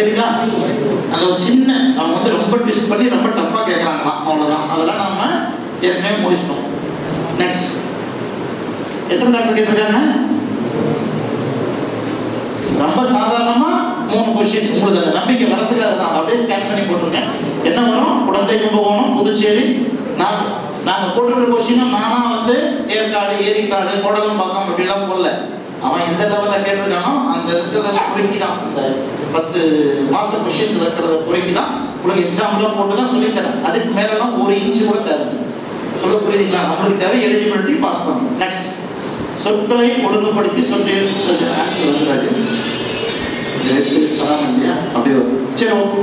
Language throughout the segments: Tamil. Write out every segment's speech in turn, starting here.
தெரியுதா அந்த ஒரு சின்ன அவங்க வந்து ரொம்ப ட்விஸ்ட் பண்ணி ரொம்ப டஃப்பாக கேட்குறாங்களாம் அவ்வளோதான் அதெல்லாம் நம்ம ஏற்கனவே முடிச்சிட்டோம் நெக்ஸ்ட் எத்தனை டாக்டர் கேட்டிருக்காங்க ரொம்ப சாதாரணமா மூணு கொஸ்டின் உங்களுக்கு அந்த நம்பிக்கை வரதுக்கு அதுதான் அப்படியே ஸ்கேன் பண்ணி போட்டிருக்கேன் என்ன வரும் குழந்தை கும்பகோணம் புதுச்சேரி நான் நாங்கள் போட்டிருக்கிற கொஸ்டினும் நானா வந்து ஏற்காடு ஏரிக்காடு கோடலம்பாக்கம் அப்படிலாம் போடல அவன் எந்த லெவலில் கேட்டிருக்கானோ அந்த இருக்கிறத குறைக்கி தான் அந்த பத்து மாச கொஸ்டின் இருக்கிறத குறைக்கி தான் உங்களுக்கு எக்ஸாம்லாம் போட்டு தான் சொல்லித்தரேன் அதுக்கு மேலெல்லாம் ஒரு இன்ச்சு கூட தேவை சொல்ல புரியுதுங்களா நம்மளுக்கு தேவை எலிஜிபிலிட்டி பாஸ் பண்ணணும் நெக்ஸ்ட் சொற்களை ஒழுங்குபடுத்தி சொல்லி ஆன்சர் வந்துடாது ரெண்டு வராங்க இல்லையா அப்படியே வரும் சரி ஓகே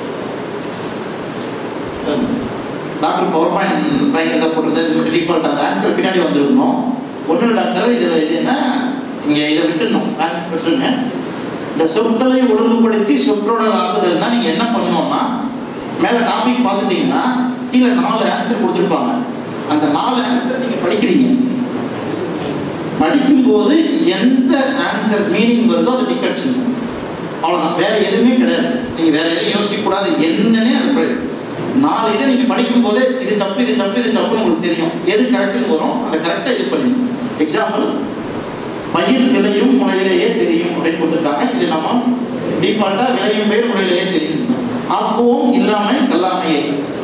டாக்டர் பவர் பாயிண்ட் பயங்கரத்தை போடுறது இது மட்டும் டிஃபால்ட் அந்த ஆன்சர் பின்னாடி வந்துருக்கணும் ஒன்றும் டாக்டர் இதில் இது என்ன இங்கே இதை விட்டுணும் ஆன்சர் விட்டுருங்க இந்த சொற்களை ஒழுங்குபடுத்தி சொற்றொடர் ஆக்குதல்னா நீங்கள் என்ன பண்ணணும்னா மேலே டாபிக் பார்த்துட்டீங்கன்னா கீழே நாலு ஆன்சர் கொடுத்துருப்பாங்க அந்த நாலு ஆன்சர் நீங்கள் படிக்கிறீங்க படிக்கும்போது எந்த ஆன்சர் மீனிங் வருதோ அதை டிக் அடிச்சிடணும் அவ்வளோதான் வேற எதுவுமே கிடையாது நீங்கள் வேற எதையும் யோசிக்கக்கூடாது என்னன்னே அது படி- நாலு இதை நீங்கள் படிக்கும் போதே இது தப்பு இது தப்பு இது தப்புன்னு உங்களுக்கு தெரியும் எது கரெக்டுன்னு வரும் அந்த கரெக்டாக இது பண்ணிடணும் எக்ஸாம்பிள் பயிர் விளையும் முறையிலேயே தெரியும் அப்படின்னு கொடுத்துருக்காங்க இது நம்ம டிஃபால்ட்டாக விளையும் பேர் முறையிலேயே தெரியும் அப்பவும் இல்லாமல் கல்லாமையே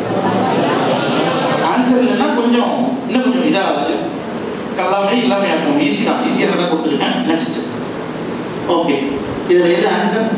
ஆன்சர் இல்லைன்னா கொஞ்சம் இன்னும் கொஞ்சம் இதாகுது கல்லாமை இல்லாமல் ஆக்கும் ஈஸி தான் ஈஸியாக தான் கொடுத்துருக்கேன் நெக்ஸ்ட் ஓகே இதில் எது ஆன்சர்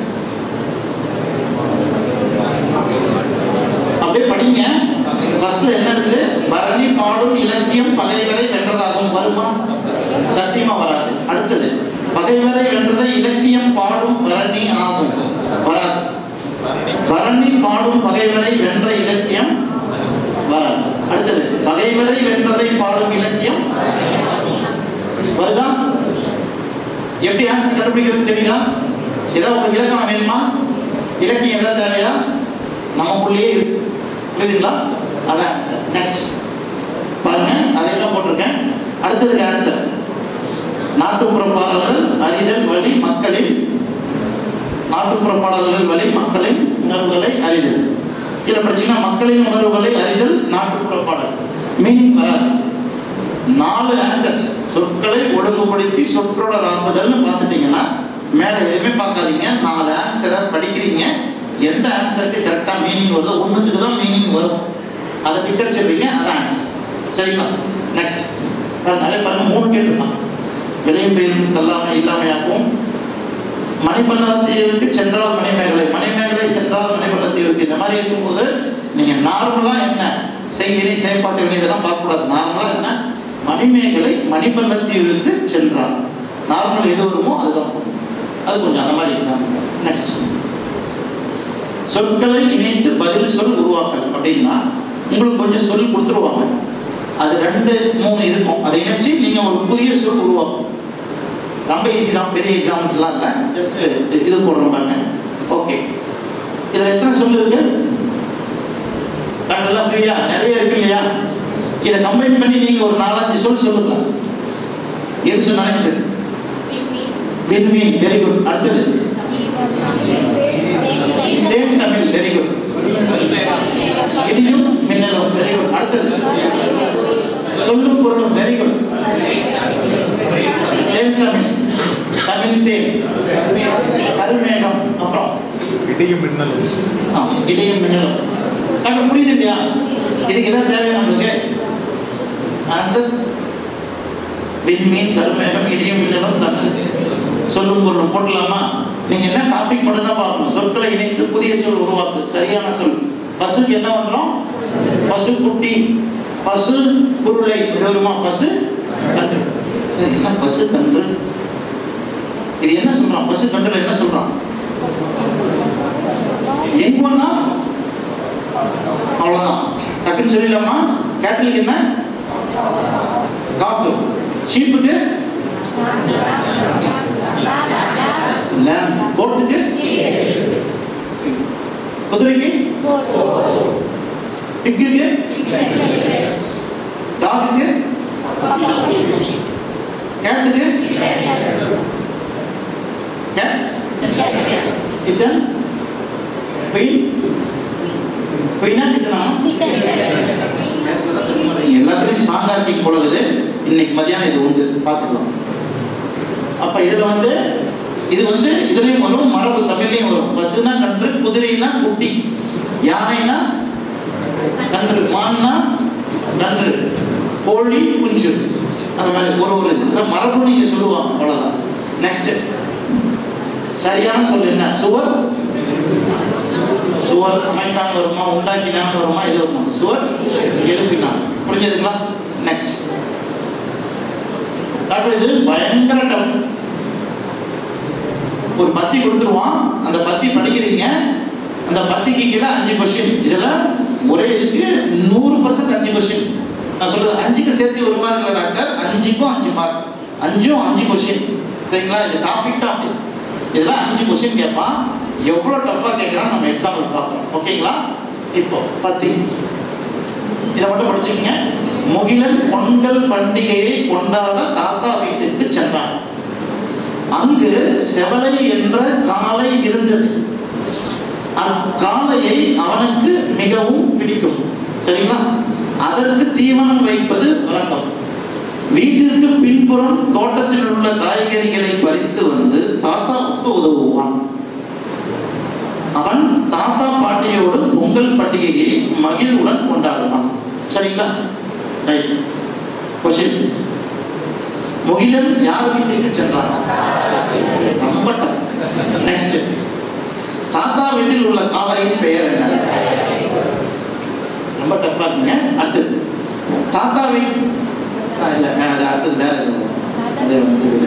அப்படியே படிங்க ஃபர்ஸ்ட்ல என்ன இருக்கு பரணி பாடும் இலக்கியம் பகைவரை வென்றதாகும் வருமா சத்தியமா வராது அடுத்தது பகைவரை வென்றதை இலக்கியம் பாடும் பரணி ஆகும் வராது பரணி பாடும் பகைவரை வென்ற இலக்கியம் வராது அடுத்தது பகைவரை வென்றதை பாடும் இலக்கியம் வருதா எப்படி ஆன்சர் கண்டுபிடிக்கிறது தெரியுதா ஏதாவது உங்களுக்கு இலக்கணம் வேணுமா இலக்கியம் ஏதாவது தேவையா நமக்குள்ளேயே இருக்கு புரியுதுங்களா அதான் ஆன்சர் நெக்ஸ்ட் பாருங்க அதே தான் போட்டிருக்கேன் அடுத்ததுக்கு ஆன்சர் நாட்டுப்புற பாடல்கள் அறிதல் வழி மக்களின் நாட்டுப்புற பாடல்கள் வழி மக்களின் உணர்வுகளை அறிதல் கீழே படிச்சீங்கன்னா மக்களின் உணர்வுகளை அறிதல் நாட்டுப்புற பாடல் மீன் வராது நாலு ஆன்சர் சொற்களை ஒழுங்குபடுத்தி சொற்றொடர் ஆக்குதல்னு பார்த்துட்டீங்கன்னா மேலே எதுவுமே பார்க்காதீங்க நாலு ஆன்சரை படிக்கிறீங்க எந்த ஆன்சருக்கு கரெக்டாக மீனிங் வருதோ ஒன்றுத்துக்கு தான் மீனிங் வரும் அதை டிக்கடிச்சிடுறீங்க அதான் ஆன்சர் சரிங்களா நெக்ஸ்ட் பாருங்க அதே பாருங்க மூணு கேட்டுருக்கான் விளையும் பெயரும் கல்லாமை இல்லாமையாக்கும் மணிப்பள்ளத்தீவுக்கு சென்றால் மணிமேகலை மணிமேகலை சென்றால் மணிப்பள்ளத்தீவுக்கு இந்த மாதிரி இருக்கும்போது நீங்கள் நார்மலாக என்ன செய்கிறை செயற்பாட்டு வினை இதெல்லாம் பார்க்கக்கூடாது நார்மலாக என்ன மணிமேகலை மணிப்பள்ளத்தீவுக்கு சென்றால் நார்மல் எது வருமோ அதுதான் போகும். அது கொஞ்சம் அந்த மாதிரி எக்ஸாம்பிள் நெக்ஸ்ட் சொற்களை இணைத்து பதில் சொல் உருவாக்கல் அப்படின்னா உங்களுக்கு கொஞ்சம் சொல் கொடுத்துருவாங்க அது ரெண்டு மூணு இருக்கும் அதை இணைச்சு நீங்கள் ஒரு புதிய சொல் உருவாக்கும் ரொம்ப ஈஸி தான் பெரிய எக்ஸாம்பிள்ஸ்லாம் இல்லை ஜஸ்ட் இது போடுறோம் பாருங்க ஓகே இதில் எத்தனை சொல் இருக்கு நல்லா ஃப்ரீயா நிறைய இருக்கு இல்லையா இதை கம்பைன் பண்ணி நீங்கள் ஒரு நாலஞ்சு சொல் சொல்லுங்க எது சொன்னாலும் சரி விண்மீன் வெரி குட் அடுத்தது தேன் தமிழ் வெரி குட் இடியும் மின்னலும் வெரி குட் அடுத்தது சொல்லும் பொருளும் வெரி குட் தேன் தமிழ் தமிழ் தேன் கருமேகம் அப்புறம் இடியும் மின்னலும் ஆ, இடியும் மின்னலும் டாக்டர் புரியுது இல்லையா இதுக்கு இதான் தேவை நம்மளுக்கு ஆன்சர் விண்மீன் கருமேகம் இடியும் மின்னலும் தமிழ் சொல்லும் பொருளும் போட்டலாமா நீங்க என்ன டாபிக் மட்டும் தான் பார்க்கணும் சொற்களை இணைத்து புதிய சொல் உருவாக்கு சரியான சொல் பசுக்கு என்ன பண்றோம் பசு குட்டி பசு குருளை இப்படி வருமா பசு கன்று சரி என்ன பசு கன்று இது என்ன சொல்றான் பசு கன்றுல என்ன சொல்றான் எங்கன்னா அவ்வளவுதான் டக்குன்னு சொல்லிடலாமா கேட்டலுக்கு என்ன காஃபு ஷீப்புக்கு லேம் கோட்டுக்கு குதிரைக்கு பிக்குக்கு டாகுக்கு கேட்டுக்கு கேட் கிட்டன் குயின் குயினா கிட்டனா எல்லாத்துலயும் ஸ்ட்ராங்கா இருக்கீங்க போல இருக்குது இன்னைக்கு மதியானம் இது உண்டு பார்த்துக்கலாம் அப்ப இதுல வந்து இது வந்து இதுலயும் வரும் மரபு தமிழ்லயும் வரும் பசுனா கன்று குதிரைனா குட்டி யானைனா கன்று மான்னா கன்று கோழி குஞ்சு அந்த மாதிரி ஒரு ஒரு இந்த மரபு நீங்க சொல்லுவாங்க அவ்வளவுதான் நெக்ஸ்ட் சரியான சொல் என்ன சுவர் சுவர் அமைத்தான் வருமா உண்டாக்கினான் வருமா இது வருமா சுவர் எழுப்பினான் புரிஞ்சதுங்களா நெக்ஸ்ட் டாக்டர் இது பயங்கர டஃப் ஒரு பத்தி கொடுத்துருவான் அந்த பத்தி படிக்கிறீங்க அந்த பத்திக்கு கீழே அஞ்சு கொஸ்டின் இதெல்லாம் ஒரே இதுக்கு நூறு பர்சன்ட் அஞ்சு கொஸ்டின் நான் சொல்றது அஞ்சுக்கு சேர்த்து ஒரு மார்க் இல்லை டாக்டர் அஞ்சுக்கும் அஞ்சு மார்க் அஞ்சும் அஞ்சு கொஸ்டின் சரிங்களா இது டாபிக் தான் அப்படி இதெல்லாம் அஞ்சு கொஸ்டின் கேட்பான் எவ்வளோ டஃப்பாக கேட்குறான்னு நம்ம எக்ஸாம்பிள் பார்ப்போம் ஓகேங்களா இப்போ பத்தி இதை மட்டும் படிச்சுக்கங்க முகிலன் பொங்கல் பண்டிகையை கொண்டாட தாத்தா வீட்டுக்கு சென்றான் அங்கு செவலை என்ற காளை இருந்தது அக்காளையை அவனுக்கு மிகவும் பிடிக்கும் சரிங்களா அதற்கு தீவனம் வைப்பது வழக்கம் வீட்டிற்கு பின்புறம் தோட்டத்தில் உள்ள காய்கறிகளை பறித்து வந்து தாத்தாவுக்கு உதவுவான் அவன் தாத்தா பாட்டியோடு பொங்கல் பண்டிகையை மகிழ்வுடன் கொண்டாடுவான் சரிங்களா ரைட் கொஸ்டின் முகிலன் யார் வீட்டுக்கு சென்றான் ரொம்ப டஃப் நெக்ஸ்ட் தாத்தா வீட்டில் உள்ள காளையின் பெயர் என்ன ரொம்ப டஃபா இருக்குங்க அடுத்தது தாத்தா வீட் ஆ, இல்ல ஆ, அது அடுத்தது வேற எதுவும் அது வந்து இது.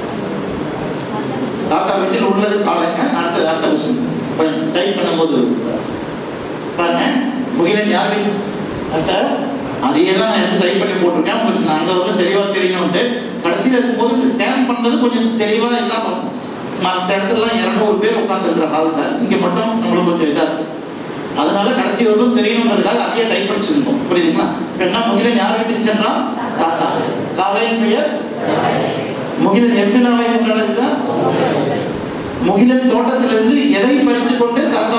தாத்தா வீட்டில் உள்ளது காளைங்க அடுத்தது அடுத்த கொஸ்டின் கொஞ்சம் டைப் பண்ணும்போது பாருங்க முகிலன் யார் வீட் டாக்டர் அதையே தான் நான் எடுத்து டைப் பண்ணி போட்டிருக்கேன் உங்களுக்கு நான் அங்கே வந்து தெளிவாக தெரியணும்ட்டு கடைசியில் இருக்கும்போது இந்த ஸ்கேன் பண்ணது கொஞ்சம் தெளிவாக எல்லாம் பண்ணும் மற்ற இடத்துலலாம் இரநூறு பேர் உட்காந்துருக்குற ஹால் சார் இங்கே மட்டும் நம்மளுக்கு கொஞ்சம் இதாக இருக்கும் அதனால கடைசி வரலும் தெரியணுன்றதுக்காக அதையே டைப் படிச்சிருந்தோம் புரியுதுங்களா பெண்ணா முகிலன் யார் வீட்டுக்கு சென்றான் தாத்தா காலையின் பெயர் முகிலன் எவ்விழாவை கொண்டாடுகிறார் முகிலன் தோட்டத்திலிருந்து எதை பறித்துக் கொண்டு தாத்தா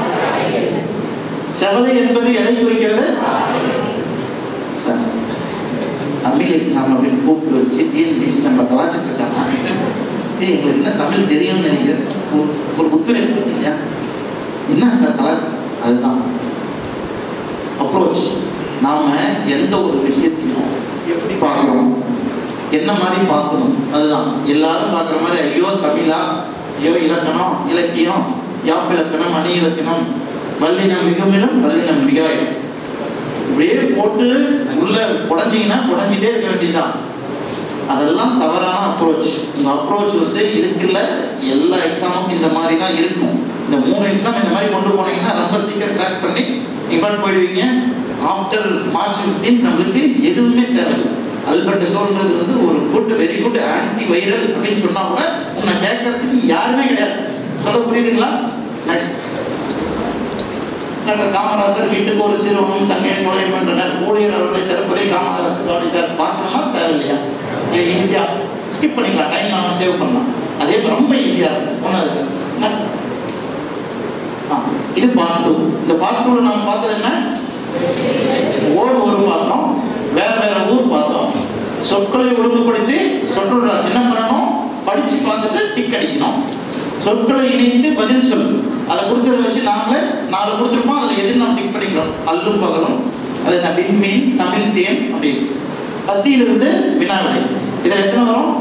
செவலை என்பது எதை குறிக்கிறது சார் தமிழ் எக்ஸாம் அப்படின்னு கூப்பிட்டு வச்சு டிஎன்பிசி நம்ம கலாச்சிட்டு இருக்காங்க ஏய் எங்களுக்கு என்ன தமிழ் தெரியும்னு நினைக்கிறேன் ஒரு ஒரு புத்தகம் இல்லையா என்ன சார் கலா அதுதான் அப்ரோச் நாம எந்த ஒரு விஷயத்தையும் எப்படி பார்க்குறோம் என்ன மாதிரி பார்க்கணும் அதுதான் எல்லாரும் பார்க்குற மாதிரி ஐயோ தமிழா ஐயோ இலக்கணம் இலக்கியம் யாப்பிலக்கணம் அணி இலக்கணம் வல்லினம் மிகுமிலும் வல்லினம் மிகாயிடும் இப்படியே போட்டு உள்ள குடஞ்சிங்கன்னா குடஞ்சிட்டே இருக்க வேண்டியதுதான் அதெல்லாம் தவறான அப்ரோச் உங்க அப்ரோச் வந்து இதுக்குள்ள எல்லா எக்ஸாமுக்கும் இந்த மாதிரி தான் இருக்கும் இந்த மூணு எக்ஸாம் இந்த மாதிரி கொண்டு போனீங்கன்னா ரொம்ப சீக்கிரம் கிராக் பண்ணி நீங்கள் போயிடுவீங்க ஆஃப்டர் மார்ச் 15 நம்மளுக்கு எதுவுமே தேவையில்லை அல்பர்ட் சோல்ன்றது வந்து ஒரு good very good antiviral அப்படின்னு சொன்னா கூட உன்னை கேட்கறதுக்கு யாருமே கிடையாது சொல்ல புரியுதுங்களா நெக்ஸ்ட் டாக்டர் காமராசர் வீட்டுக்கு ஒரு சிறுவனும் தங்கை நுழையும் என்றனர் ஊழியர் அவர்களை தடுப்பதை காமராசர் கவனித்தார் பார்க்கணுமா தேவையில்லையா இது ஈஸியா ஸ்கிப் பண்ணிக்கலாம் டைம் நாம சேவ் பண்ணலாம் அதே ரொம்ப ஈஸியா இருக்கும் ஒன்றும் அது என்ன? ஆ, இது பார்ட் டூ இந்த பார்ட் டூல நாம பார்த்தது என்ன ஓர் ஒரு பார்த்தோம் வேற வேற ஊர் பார்த்தோம் சொற்களை ஒழுங்குபடுத்தி சொற்றொடர் என்ன பண்ணணும் படிச்சு பார்த்துட்டு டிக் அடிக்கணும் சொற்களை இணைத்து பதில் சொல் அதை கொடுத்ததை வச்சு நாங்களே நாலு கொடுத்துருப்போம் அதில் எது நம்ம டிக் பண்ணிக்கிறோம் அல்லும் பகலும் அது என்ன விண்மீன் தமிழ் தேன் அப்படின்னு பத்தியிலிருந்து வினாவிடை இதில் எத்தனை வரும்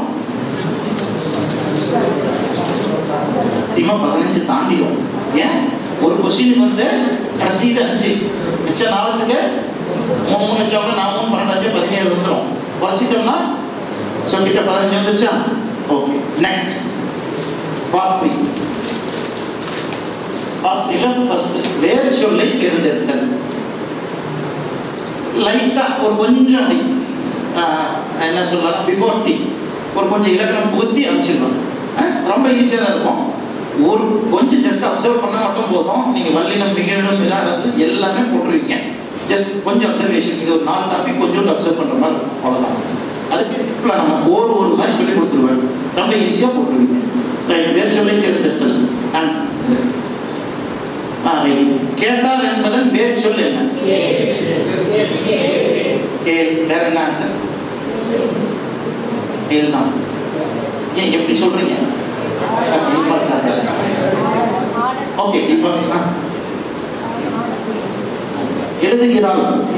சத்தியமா பதினஞ்சு தாண்டிடும் ஏன் ஒரு கொஸ்டினுக்கு வந்து கடைசி இது அஞ்சு மிச்ச நாளத்துக்கு மூணு மூணு வச்சா நான் மூணு பன்னெண்டு அஞ்சு பதினேழு வந்துடும் குறைச்சிட்டோம்னா சொல்லிட்ட பதினஞ்சு வந்துச்சா okay next part three part த்ரீல ஃபர்ஸ்ட் வேறு சொல்லை தேர்ந்தெடுத்தல் லைட்டா ஒரு கொஞ்சம் அப்படி ஆஹ், என்ன சொல்லலாம் பிஃபோர் டீ ஒரு கொஞ்சம் இலக்கணம் புகுத்தி அமைச்சிருக்கணும் ரொம்ப ஈஸியாக தான் இருக்கும் ஒரு கொஞ்சம் ஜஸ்ட் அப்சர்வ் பண்ண மட்டும் போதும் நீங்கள் வல்லினம் மிகிழினம் மிகாடத்து எல்லாமே போட்டுருவீங்க ஜஸ்ட் கொஞ்சம் அப்சர்வேஷன் இது ஒரு நாலு டாபிக் கொஞ்சோண்டு அப்சர்வ் பண்ணுற மாதிரி இருக்கும் அவ்வளோதான் அதுக்கு சிம்பிளாக நம்ம ஒரு ஒரு மாதிரி சொல்லி கொடுத்துருவேன் ரொம்ப ஈஸியாக போட்டுருவீங்க ரைட் வேறு சொல்லி தேர்ந்தெடுத்தல் ஆன்சர் கேட்டார் என்பதன் வேர் சொல் என்ன கேள் வேற என்ன ஆன்சர் கேள் தான் ஏன் எப்படி சொல்றீங்க டிஃபால்ட் தான் சார் ஓகே டிஃபால்ட் தான் எழுதுகிறாள்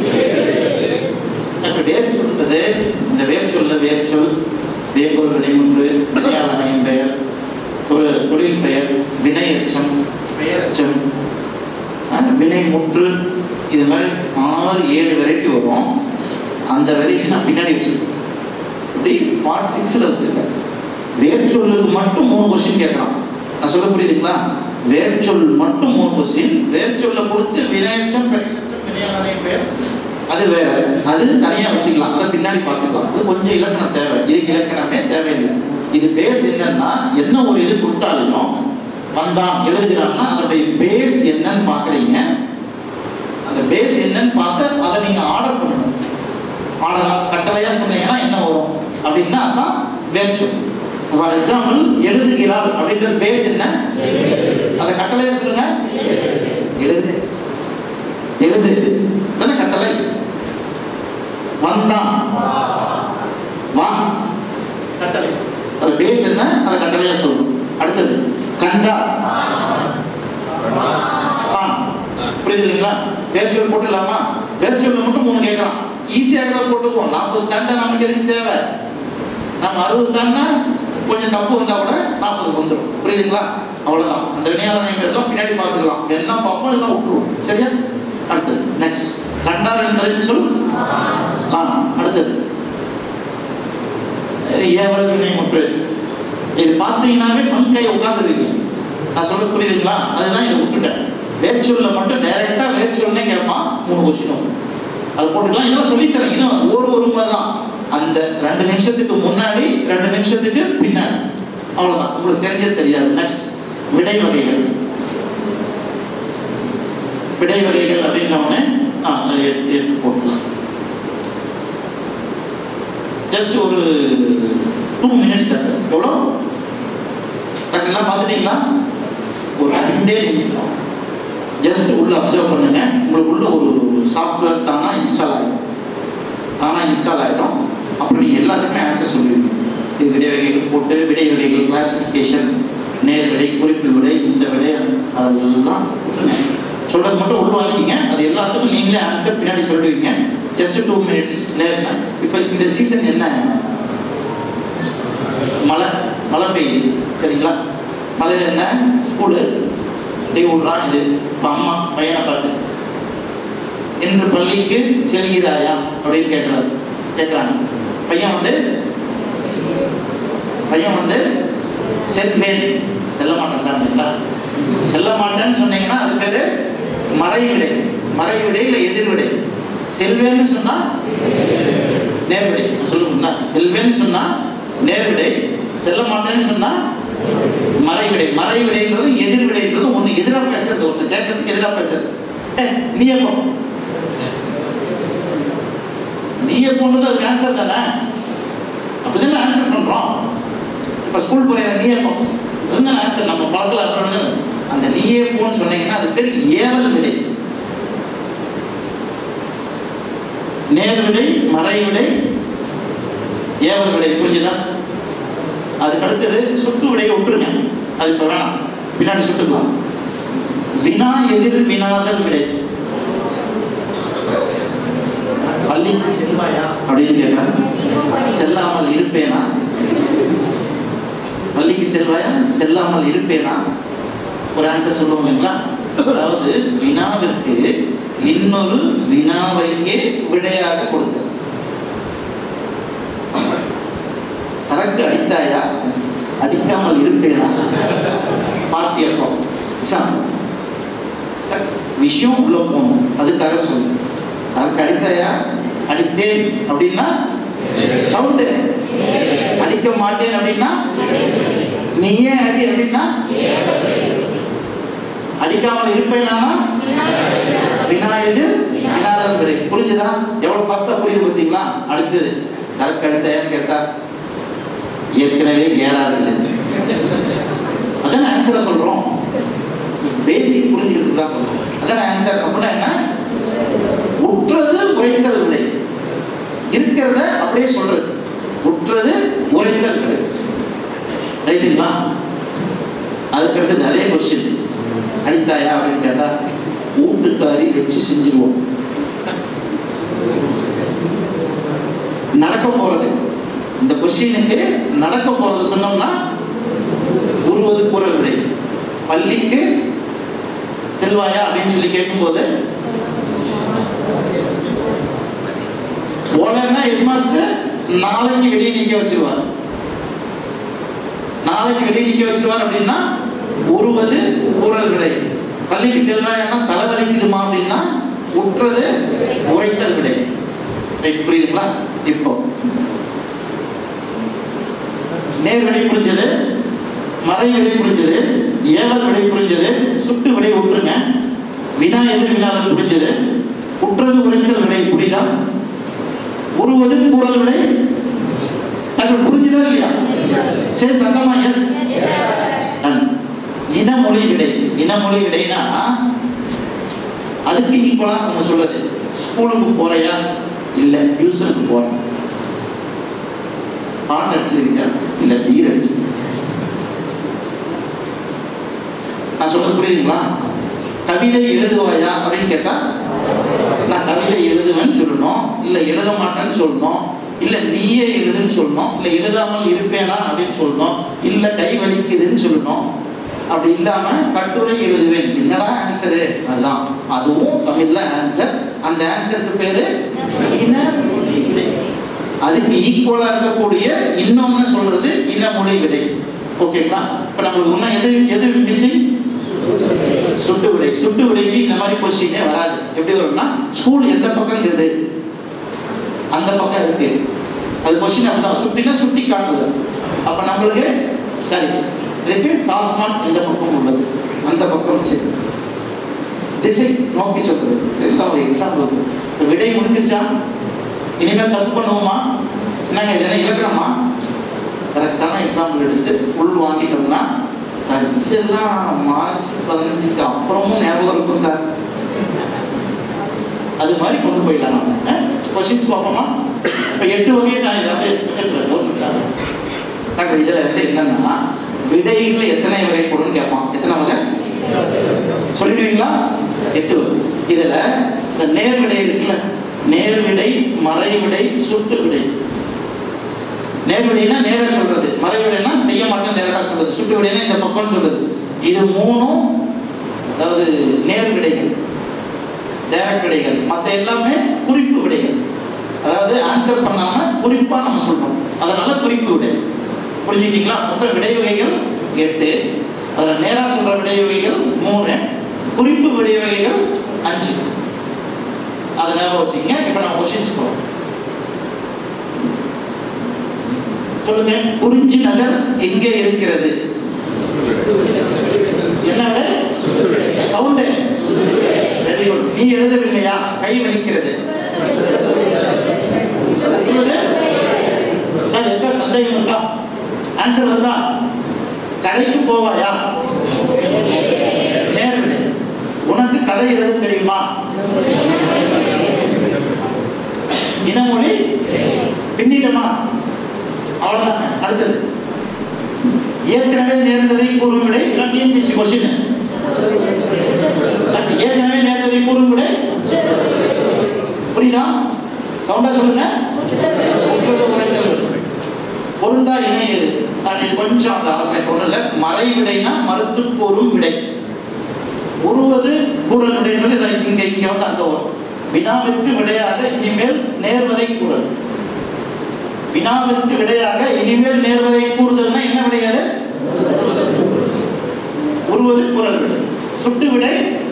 இப்ப வேர் சொல்றது இந்த வேர் சொல்ல வேர் சொல் வேம்பொருள் வினைமுற்று வினையாளனையும் பெயர் தொழில் தொழில் பெயர் வினையச்சம் பெயரச்சம் அஹ், வினைமுற்று இது மாதிரி ஆறு ஏழு வெரைட்டி வரும் அந்த வெரைட்டி நான் பின்னாடி வச்சிருக்கேன் இப்படி பார்ட் சிக்ஸில் வச்சிருக்கேன் வேர்ச்சொல்லுக்கு மட்டும் மூணு கொஸ்டின் கேட்குறான் நான் சொல்ல புரியுதுங்களா வேர்ச்சொல் மட்டும் மூணு கொஸ்டின் வேர்ச்சொல்லை கொடுத்து வினையச்சம் பெயரச்சம் வினையாளனையும் பெயர் அது வேற அது தனியா வச்சுக்கலாம் அதை பின்னாடி பார்த்துக்கலாம் அது கொஞ்சம் இலக்கணம் தேவை இதுக்கு இலக்கணமே தேவையில்லை இது பேஸ் என்னன்னா என்ன ஒரு இது கொடுத்தாலும் வந்தான் எழுதுகிறான்னா அதோடைய பேஸ் என்னன்னு பார்க்குறீங்க அந்த பேஸ் என்னன்னு பார்த்து அதை நீங்க ஆர்டர் பண்ணணும் ஆர்டரா கட்டளையா சொன்னீங்கன்னா என்ன வரும் அப்படின்னா அதான் வேர்ச்சொல் ஃபார் எக்ஸாம்பிள் எழுதுகிறாள் அப்படின்ற பேஸ் என்ன அதை கட்டளையா சொல்லுங்க எழுது எழுது தானே கட்டளை வந்தான் வா கட்டளை அது பேஸ் என்ன அதை கட்டளையா சொல்லணும் அடுத்தது கண்டா கான் புரியுதுங்களா வேர்ச்சொல் போட்டுடலாமா வேர்ச்சொல்ல மட்டும் மூணு கேட்கறான் ஈஸியாக இருக்கிறத போட்டுக்குவோம் நாற்பது தண்டை நமக்கு எதுக்கு தேவை நம்ம அறுபது தாண்டா கொஞ்சம் தப்பு வந்தா கூட நாற்பது வந்துடும் புரியுதுங்களா அவ்வளவுதான் அந்த வினையாளர்கள் பின்னாடி பார்த்துக்கலாம் என்ன பார்ப்போம் இல்லை விட்டுருவோம் சரியா அடுத்தது நெக்ஸ்ட் கண்டார் என்பதற்கு சொல் காணும் அடுத்தது ஏவல் வினை முற்று இது பார்த்தீங்கன்னாவே ஃபங்கை உட்காந்துருவீங்க நான் சொல்ல புரியுதுங்களா அதுதான் இதை விட்டுட்டேன் வேர்ச்சொல்ல மட்டும் டைரக்டா வேர்ச்சொல்னே கேட்பான் மூணு கொஸ்டின் அது போட்டுக்கலாம் இதெல்லாம் சொல்லித்தரேன் இதுவும் ஒரு ஒரு மாதிரி தான் அந்த ரெண்டு நிமிஷத்துக்கு முன்னாடி ரெண்டு நிமிஷத்துக்கு பின்னாடி அவ்வளவுதான் உங்களுக்கு தெரிஞ்சது தெரியாது நெக்ஸ்ட் விடை வகைகள் விடை வகைகள் அப்படின்ன உடனே ஆ எட்டு எட்டு போட்டுக்கலாம் ஜஸ்ட் ஒரு டூ மினிட்ஸ் தான் எவ்வளோ கரெக்டெல்லாம் பார்த்துட்டீங்களா ஒரு ரெண்டே நிமிஷம் ஜஸ்ட் உள்ள அப்சர்வ் பண்ணுங்க உங்களுக்கு உள்ள ஒரு சாஃப்ட்வேர் தானா இன்ஸ்டால் ஆகிடும் தானா இன்ஸ்டால் ஆகிடும் அப்புறம் நீங்கள் எல்லாத்துக்குமே ஆன்சர் சொல்லிடுவீங்க இது விடை வகைகள் போட்டு விடை வகைகள் கிளாசிஃபிகேஷன் நேர் விடை குறிப்பு விடை இந்த விடை அதெல்லாம் விட்டுருங்க சொல்றது மட்டும் உள்வாங்கிங்க அது எல்லாத்துக்கும் நீங்களே ஆன்சர் பின்னாடி சொல்லுவீங்க ஜஸ்ட் டூ மினிட்ஸ் நேரம் இப்போ இந்த சீசன் என்ன மழை மழை பெய்யுது சரிங்களா மழையில் என்ன ஸ்கூலு லீவ் விட்றான் இது இப்போ அம்மா பையனை பார்த்து இன்று பள்ளிக்கு செல்கிறாயா அப்படின்னு கேட்குறாரு கேட்குறாங்க பையன் வந்து பையன் வந்து செல்வேன் செல்ல மாட்டேன் சார்ங்களா செல்ல மாட்டேன்னு சொன்னீங்கன்னா அது பேர் மறைவிடை மறைவிடை இல்லை எதிர்விடை செல்வேன்னு சொன்னா நேர்விடை சொல்லுங்களா செல்வேன்னு சொன்னா நேர்விடை செல்ல மாட்டேன்னு சொன்னா மறைவிடை மறைவிடைன்றது எதிர்விடைன்றது ஒன்று எதிராக பேசுறது ஒருத்தர் கேட்கறதுக்கு எதிராக பேசுறது ஏ நீ எப்போ நீ எப்போன்றது அதுக்கு ஆன்சர் தானே அப்படிதானே ஆன்சர் பண்றோம் இப்போ ஸ்கூல் போறியா நீ எப்போ அதுதான் ஆன்சர் நம்ம பழக்கல அப்படின்றது அந்த நீயே போன்னு சொன்னீங்கன்னா அது பேர் ஏவல் விடை நேர் விடை மறை விடை ஏவல் விடை புரிஞ்சுதா அதுக்கு அடுத்தது சுட்டு விடையை விட்டுருங்க அது இப்போ வேணாம் பின்னாடி சுட்டுக்கலாம் வினா எதிர் வினாதல் விடை பள்ளிக்கு செல்வாயா அப்படின்னு கேட்டார் செல்லாமல் இருப்பேனா பள்ளிக்கு செல்வாயா செல்லாமல் இருப்பேனா ஒரு ஆன்சர் சொல்லுவாங்களா அதாவது வினாவிற்கு இன்னொரு வினாவையே விடையாக கொடுத்தது சரக்கு அடித்தாயா அடிக்காமல் இருப்பேனா பாத்தியப்பம் சார் விஷயம் உள்ள போகணும் அதுக்காக சொல்லு சரக்கு அடித்தாயா அடித்தேன் அப்படின்னா சவுண்டு அடிக்க மாட்டேன் அப்படின்னா நீ ஏன் அடி அப்படின்னா அடிக்காமல் இருப்பேனா வினாயது வினாதல் விடை புரிஞ்சுதா எவ்வளவு ஃபாஸ்டா புரியுது பார்த்தீங்களா அடுத்தது சரக்கு அடித்தாயான்னு கேட்டா ஏற்கனவே கேரா இருக்குது அதான் ஆன்சரை சொல்றோம் பேசிக் புரிஞ்சுக்கிறதுக்கு தான் சொல்றோம் அதான் ஆன்சர் அப்படின்னா என்ன உற்றது உரைத்தல் விடை இருக்கிறத அப்படியே சொல்றது உற்றது உரைத்தல் விடை ரைட்டுங்களா அதுக்கு அடுத்தது அதே கொஸ்டின் அடித்தாயா அப்படின்னு கேட்டா வீட்டுக்காரி வச்சு செஞ்சிருவோம் நடக்க போறது இந்த கொஸ்டினுக்கு நடக்க போறது சொன்னோம்னா உருவது குரல் விடை பள்ளிக்கு செல்வாயா அப்படின்னு சொல்லி கேட்கும்போது போலன்னா ஹெட்மாஸ்டர் நாளைக்கு வெளியே நிக்க வச்சிருவார் நாளைக்கு வெளியே நிக்க வச்சிருவார் அப்படின்னா உருவது குரல் விடை பள்ளிக்கு செல்வாயான்னா தலைவலிக்குதுமா அப்படின்னா உற்றது உழைத்தல் விடை ரைட், புரியுதுங்களா இப்போ நேர் விடை புரிஞ்சது மறை விடை புரிஞ்சது ஏவல் விடை புரிஞ்சது சுட்டு விடை விட்டுருங்க வினா எதிர் வினாதல் புரிஞ்சது உற்றது உழைத்தல் விடை புரியுதா உருவது கூறல் விடை அது புரிஞ்சுதா இல்லையா சரி சத்தமா எஸ் இனமொழி விடை இனமொழி விடைனா அதுக்கு ஈக்குவலா நம்ம சொல்றது ஸ்கூலுக்கு போறியா இல்ல டியூஷனுக்கு போறேன் ஆண் அடிச்சிருக்கா இல்ல பீர் அடிச்சிருக்கா நான் சொல்றது புரியுதுங்களா கவிதை எழுதுவாயா அப்படின்னு கேட்டா நான் கவிதை எழுதுவேன்னு சொல்லணும் இல்ல எழுத மாட்டேன்னு சொல்லணும் இல்ல நீயே எழுதுன்னு சொல்லணும் இல்ல எழுதாமல் இருப்பேனா அப்படின்னு சொல்லணும் இல்ல கை வலிக்குதுன்னு சொல்லணும் அப்படி இல்லாம கட்டுரை எழுதுவேன் என்னடா ஆன்சரு அதுதான் அதுவும் தமிழ்ல ஆன்சர் அந்த ஆன்சருக்கு பேரு இனமொழி விடை அதுக்கு ஈக்குவலா இருக்கக்கூடிய இன்னொன்னு சொல்றது இனமொழி விடை ஓகேங்களா இப்ப நம்மளுக்கு இன்னும் எது எது மிஸ்ஸிங் சுட்டு விடை சுட்டு விடைக்கு இந்த மாதிரி கொஸ்டினே வராது எப்படி வரும்னா ஸ்கூல் எந்த பக்கம் இருக்குது அந்த பக்கம் இருக்கு அது கொஸ்டின் அப்படிதான் சுட்டினா சுட்டி காட்டுது அப்ப நம்மளுக்கு சரி இதுக்கு டாஸ்மாக் எந்த பக்கம் உள்ளது அந்த பக்கம் சரி திசை நோக்கி சொல்றது எல்லாம் ஒரு எக்ஸாம்பிள் விடை முடிஞ்சிருச்சா இனிமேல் தப்பு பண்ணுவோமா என்னங்க இதெல்லாம் இலக்கணமா கரெக்டான எக்ஸாம்பிள் எடுத்து உள் வாங்கிட்டோம்னா சார் இதெல்லாம் மார்ச் பதினஞ்சுக்கு அப்புறமும் ஞாபகம் இருக்கும் சார் அது மாதிரி கொண்டு போயிடலாம் நம்ம கொஸ்டின்ஸ் பார்ப்போமா இப்போ எட்டு வகையை நான் இதை அப்படியே எடுத்துக்கிறேன். ஒரு நிமிஷம். டாக்டர் இதில் வந்து என்னன்னா விடைகள் எத்தனை வகைப்படும்னு கேட்பான் எத்தனை வகை சொல்லிடுவீங்களா எட்டு வகை இதில் இந்த நேர் விடை இருக்குல்ல நேர் விடை மறை விடை சுட்டு விடை நேர் விடைனா நேரா சொல்றது மறை விடைனா செய்ய மாட்டேன் நேரா சொல்றது சுட்டு விடைனா இந்த பக்கம்னு சொல்றது இது மூணும் அதாவது நேர் விடைகள் டைரக்ட் விடைகள் மற்ற எல்லாமே குறிப்பு விடைகள் அதாவது ஆன்சர் பண்ணாம குறிப்பா நம்ம சொல்றோம் அதனால குறிப்பு விடை புரிஞ்சுக்கிட்டீங்களா மொத்தம் விடை வகைகள் எட்டு அதில் நேரா சொல்ற விடை வகைகள் மூணு குறிப்பு விடை வகைகள் அஞ்சு அதை ஞாபகம் வச்சுக்கங்க இப்போ நம்ம கொஸ்டின்ஸ் போகிறோம் சொல்லுங்க குறிஞ்சி நகர் எங்கே இருக்கிறது என்ன விட சவுண்டு வெரி குட் நீ எழுதவில்லையா கை வலிக்கிறது சொல்லுங்க. சார் எந்த சந்தேகம் இருக்கா ஆன்சர் வருதா கடைக்கு போவாயா நேர்விடை உனக்கு கதை எழுத தெரியுமா இனமொழி பின்னிட்டமா அவ்வளவுதான் அடுத்தது ஏற்கனவே நேர்ந்ததை கூறும் விடை டிஎன்பிசி கொஸ்டின் ஏற்கனவே நேர்ந்ததை கூறும் விடை புரியுதா சவுண்டா சொல்லுங்க உட்கிறது உரைத்தல் பொருந்தா இணை எது நான் இது கொஞ்சம் அந்த அவர்கள் ஒன்றும் இல்லை மறை விடைனா மறுத்து கூறும் விடை உருவது கூறல் விடைன்றது இதை இங்க இங்க வந்து அங்க வரும் வினாவிற்கு விடையாக இனிமேல் நேர்வதை கூறல் வினாவிற்கு விடையாக இனிமேல் நேர்வதை கூறுதல்னா என்ன விடையாது உருவது குரல் விடை சுட்டு விடை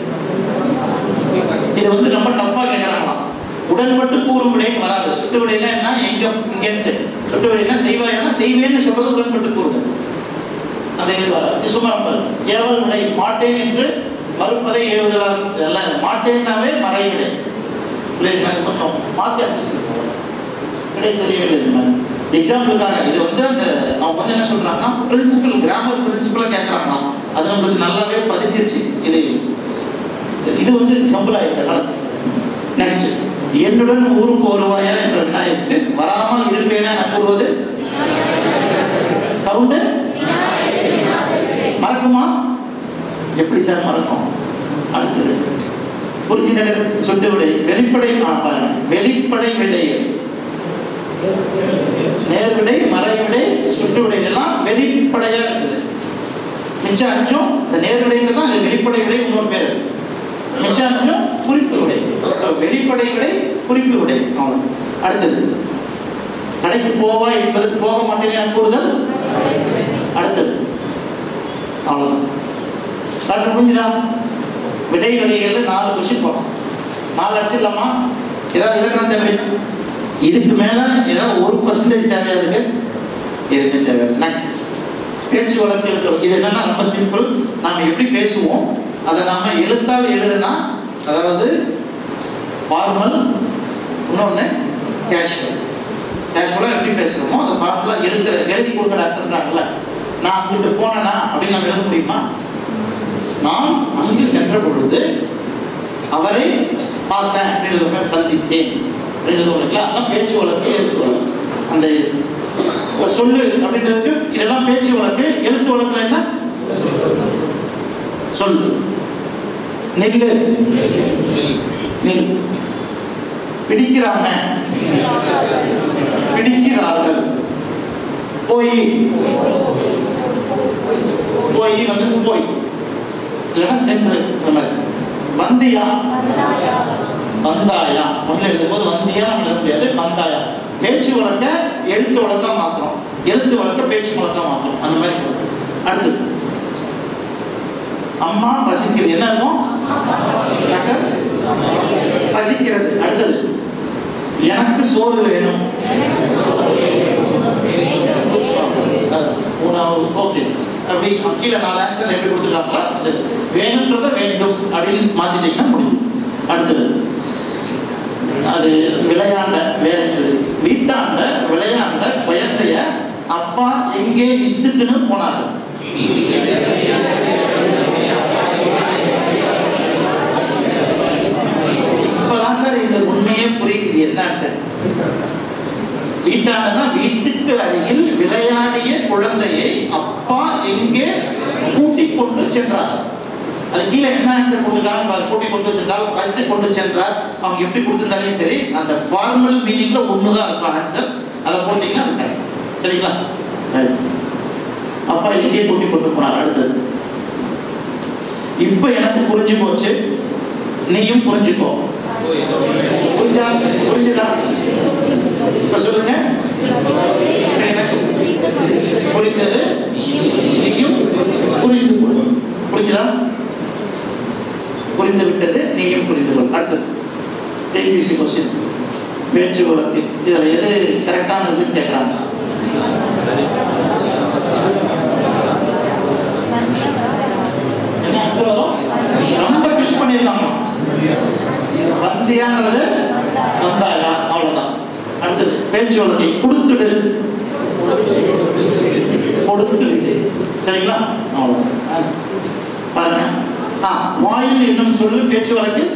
இது வந்து ரொம்ப டஃப்பா கேட்கறாங்களாம் உடன்பட்டு கூறும் விடைன்னு வராது சுட்டு விடைனா என்ன எங்க இங்கன்ட்டு சுட்டு விடைனா செய்வாய்னா செய்வேன்னு சொல்றது உடன்பட்டு கூறுதல் அது இது வராது. இது சும்மா ரொம்ப ஏவல் விடை மாட்டேன் என்று மறுப்பதை ஏவுதலால் அல்ல மாட்டேன்னாவே மறை விடை இல்லைங்களா கொஞ்சம் மாற்றி அடிச்சுருக்கோம் விடை தெரியவில்லை இந்த மாதிரி எக்ஸாம்பிளுக்காக இது வந்து அந்த அவங்க வந்து என்ன சொல்றாங்கன்னா பிரின்சிபல் கிராமர் பிரின்சிபலாக கேட்குறாங்களாம் அது நம்மளுக்கு நல்லாவே பதிஞ்சிருச்சு இது இது வந்து கம்பல் ஆயிடுது நெக்ஸ்ட் என்னுடன் ஊருக்கு வருவாயா என்ற விநாயகருக்கு வராமல் இருப்பேனா என கூறுவது சவுண்டு மறக்குமா எப்படி சார் மறக்கும் அடுத்தது புரிஞ்சினர் சொட்டு விடை வெளிப்படை ஆ, பாருங்க. வெளிப்படை விடை நேர்விடை மறைவிடை சுற்று விடை இதெல்லாம் வெளிப்படையா இருக்குது மிச்சம் அஞ்சும் இந்த நேர்விடைங்கிறது தான் இந்த வெளிப்படை விடை இன்னொரு பேர் மிச்சம் அஞ்சும் குறிப்பு விடை So, வெளிப்படை விடை குறிப்பு விடை அவ்வளவு அடுத்தது கடைக்கு போவா என்பதற்கு போக மாட்டேன் என கூறுதல் அடுத்தது அவ்வளவுதான் டாக்டர் முடிஞ்சுதா விடை வகைகள்ல நாலு கொஸ்டின் போட்டோம் நாலு அடிச்சிடலாமா ஏதாவது இலக்கணம் தேவை இதுக்கு மேல ஏதாவது ஒரு பர்சன்டேஜ் தேவையா இருக்கு எதுவுமே தேவை நெக்ஸ்ட் பேச்சு வழக்கு எழுத்துறோம் இது என்னன்னா ரொம்ப சிம்பிள் நாம எப்படி பேசுவோம் அதை நாம எழுத்தால் எழுதுனா அதாவது ஃபார்மல் இன்னொன்று கேஷுவல் கேஷுவலாக எப்படி பேசுகிறோமோ அந்த ஃபார்முலா எழுதுற எழுதி கொடுக்க டாக்டர்ன்றாங்கல்ல நான் அங்கிட்டு போனேனா அப்படின்னு நம்ம எழுத முடியுமா நான் அங்கு சென்ற பொழுது அவரை பார்த்தேன் அப்படின்னு சந்தித்தேன் அப்படின்னு உங்களுக்கு அதான் பேச்சு வழக்கு எழுத்து வழக்கு அந்த ஒரு சொல்லு அப்படின்றதுக்கு இதெல்லாம் பேச்சு வழக்கு எழுத்து வழக்குல என்ன சொல்லு நெல்லு நெல் பிடிக்கிறாங்க பிடிக்கிறார்கள் போய் போய் வந்து போய் இல்லைன்னா சென்று அந்த மாதிரி வந்தியா வந்தாயா ஒன்றில் எழுதும்போது வந்தியா நம்ம எழுத முடியாது வந்தாயா பேச்சு வழக்க எழுத்து வழக்கா மாத்திரம் எழுத்து வழக்க பேச்சு வழக்கா மாத்திரம் அந்த மாதிரி போகும். அடுத்தது அம்மா பசிக்குது என்ன இருக்கும் டாக்டர்? பசிக்கிறது அடுத்தது எனக்கு சோறு வேணும் அது உணவு ஓகே அப்படி கீழே நாலு ஆன்சர் எப்படி கொடுத்துருக்காங்களோ அது வேணுன்றதை வேண்டும் அப்படின்னு மாத்திட்டீங்கன்னா முடியும் அடுத்தது அது விளையாண்ட வேற வீட்டாண்ட விளையாண்ட குழந்தைய அப்பா எங்கே இஷ்டத்துன்னு போனாரு இப்பதான் சார் இந்த உண்மையே புரியுது இது என்னன்ட்டு வீட்டாண்டனா வீட்டுக்கு அருகில் விளையாடிய குழந்தையை அப்பா எங்கே கூட்டிக் கொண்டு சென்றார் அது கீழே என்ன ஆன்சர் கொடுத்துருக்காங்க பாரு. கூட்டிக் கொண்டு சென்றால் கத்து கொண்டு சென்றார் அவங்க எப்படி கொடுத்துருந்தாலும் சரி அந்த ஃபார்மல் மீனிங்ல ஒண்ணுதான் இருக்கும் ஆன்சர் அதை போட்டீங்கன்னா அது correct. சரிங்களா Right. அப்பா எங்கே கூட்டிக் கொண்டு போனார் அடுத்தது இப்போ எனக்கு புரிஞ்சு போச்சு நீயும் புரிஞ்சுக்கோ புரிஞ்சா புரிஞ்சுதா இப்ப சொல்லுங்க இப்ப எனக்கு புரிந்தது நீயும் புரிந்து கொள் புரிஞ்சுதா புரிந்து விட்டது நீயும் புரிந்து கொள் அடுத்தது டிபிசி கொஸ்டின் பேச்சு வழக்கு இதுல எது கரெக்டானதுன்னு கேட்கறாங்க என்ன ஆன்சர் வரும் ரொம்ப யூஸ் பண்ணிருக்காங்க வந்தியான்றது வந்தாயா அவ்வளவுதான் அடுத்தது பேச்சு வழக்கை கொடுத்துடு கொடுத்து விடு சரிங்களா அவ்வளவுதான் பாருங்க ஆ வாயில் என்னும் சொல்லு பேச்சு வழக்கில்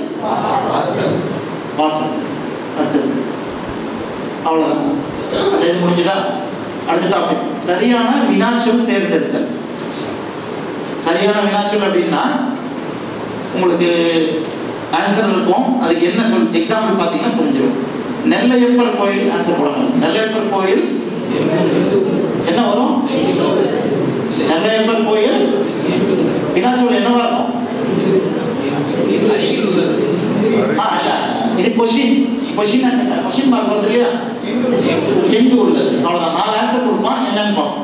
வாசல் அடுத்தது அவ்வளவுதான் அந்த இது முடிஞ்சுதா அடுத்த டாபிக் சரியான வினாச்சொல் தேர்ந்தெடுத்தல் சரியான வினாச்சொல் அப்படின்னா உங்களுக்கு ஆன்சர் இருக்கும் அதுக்கு என்ன சொல் எக்ஸாம்பிள் பார்த்தீங்கன்னா புரிஞ்சிடும் நெல்லையப்பர் கோயில் ஆன்சர் போடணும் நெல்லையப்பர் கோயில் என்ன வரும் நெல்லையப்பர் கோயில் வினாச்சொல் என்னவா இருக்கும் ஆ இல்ல இது கொஷின் கொஷின் கொஷின் மார்க் வருது இல்லையா எங்கு உள்ளது அவ்வளவுதான் நாலு ஆன்சர் கொடுப்பான் என்னன்னு பார்ப்போம்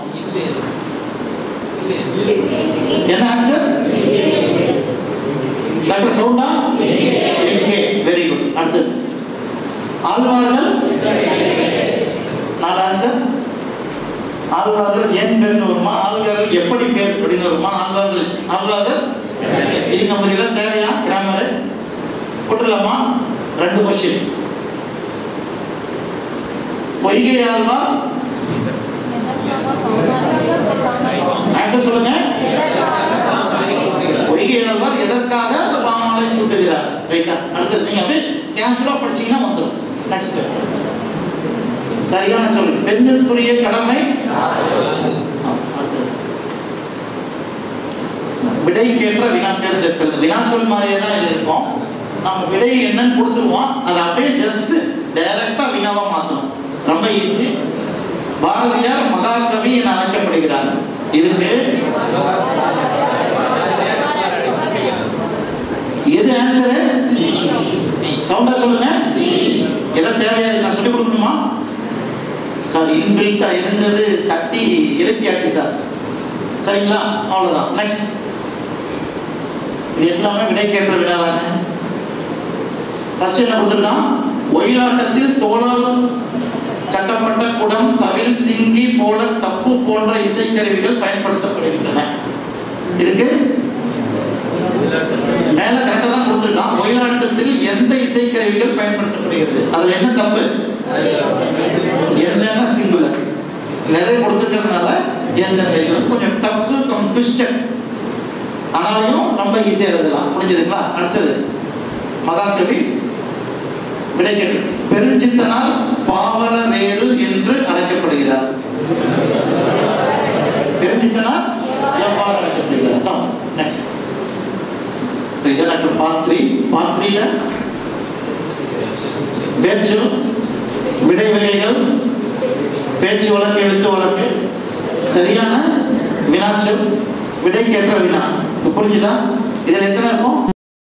என்ன ஆன்சர் டாக்டர் சவுண்டா எங்கே வெரி குட் அடுத்தது ஆழ்வார்கள் நாலு ஆன்சர் ஆழ்வார்கள் ஏன் பேர்னு வருமா ஆழ்வார்கள் எப்படி பேர் அப்படின்னு வருமா ஆழ்வார்கள் ஆழ்வார்கள் இது நமக்கு இதான் தேவையா கிராமர் போட்டுடலாமா ரெண்டு கொஸ்டின் பொய்கை ஆழ்வார் ஆன்சர் சொல்லுங்க பொய்கை ஆழ்வார் எதற்காக பாமாலை சூட்டுகிறார் ரைட்டா அடுத்தது நீங்க அப்படியே கேஷுவலா படிச்சீங்கன்னா வந்துடும் நெக்ஸ்ட் சரியான சொல் பெண்ணுக்குரிய கடமை ஆ, அடுத்தது. விடைக்கேற்ற வினா தேர்ந்தெடுக்கிறது வினாச்சொல் மாதிரியே தான் இது இருக்கும் நம்ம விடை என்னன்னு கொடுத்துருவோம் அதை அப்படியே ஜஸ்ட் டைரக்டா வினாவா மாத்தணும் ரொம்ப ஈஸி பாரதியார் மகாகவி என அழைக்கப்படுகிறார் இதுக்கு எது ஆன்சரு சவுண்டா சொல்லுங்க எதை தேவையாது நான் சொல்லி கொடுக்கணுமா சார் இன்பில்ட்டா இருந்தது தட்டி எழுப்பியாச்சு சார் சரிங்களா அவ்வளவுதான் நெக்ஸ்ட் இது எல்லாமே விடை கேட்ட விடாதாங்க ஃபர்ஸ்ட் என்ன கொடுத்துருக்கான் ஒயிலாட்டத்தில் தோளால் கட்டப்பட்ட குடம் தவில் சிங்கி போல தப்பு போன்ற இசைக்கருவிகள் பயன்படுத்தப்படுகின்றன இதுக்கு மேல கரெக்டா தான் கொடுத்துருக்கான் ஒயிலாட்டத்தில் எந்த இசைக்கருவிகள் பயன்படுத்தப்படுகிறது அதுல என்ன தப்பு எந்த சிங்குலர் நிறைய கொடுத்துருக்கிறதுனால எந்த இது வந்து கொஞ்சம் டஃப் கம் ட்விஸ்டட் ஆனாலும் ரொம்ப ஈஸியாக எழுதலாம் புரிஞ்சுதுங்களா அடுத்தது மகாகவி விடைக்கேட்டு பெருஞ்சித்தனால் பாவலரேடு என்று அழைக்கப்படுகிறார் பெருஞ்சித்தனால் எவ்வாறு அழைக்கப்படுகிறார் நெக்ஸ்ட் இதற்கு பார்ட் த்ரீ பார்ட் த்ரீல பேச்சு விடை வகைகள் பேச்சு வழக்கு எழுத்து வழக்கு சரியான வினாச்சொல் விடைக்கேற்ற வினா புரிஞ்சுதா இதுல எத்தனை இருக்கும்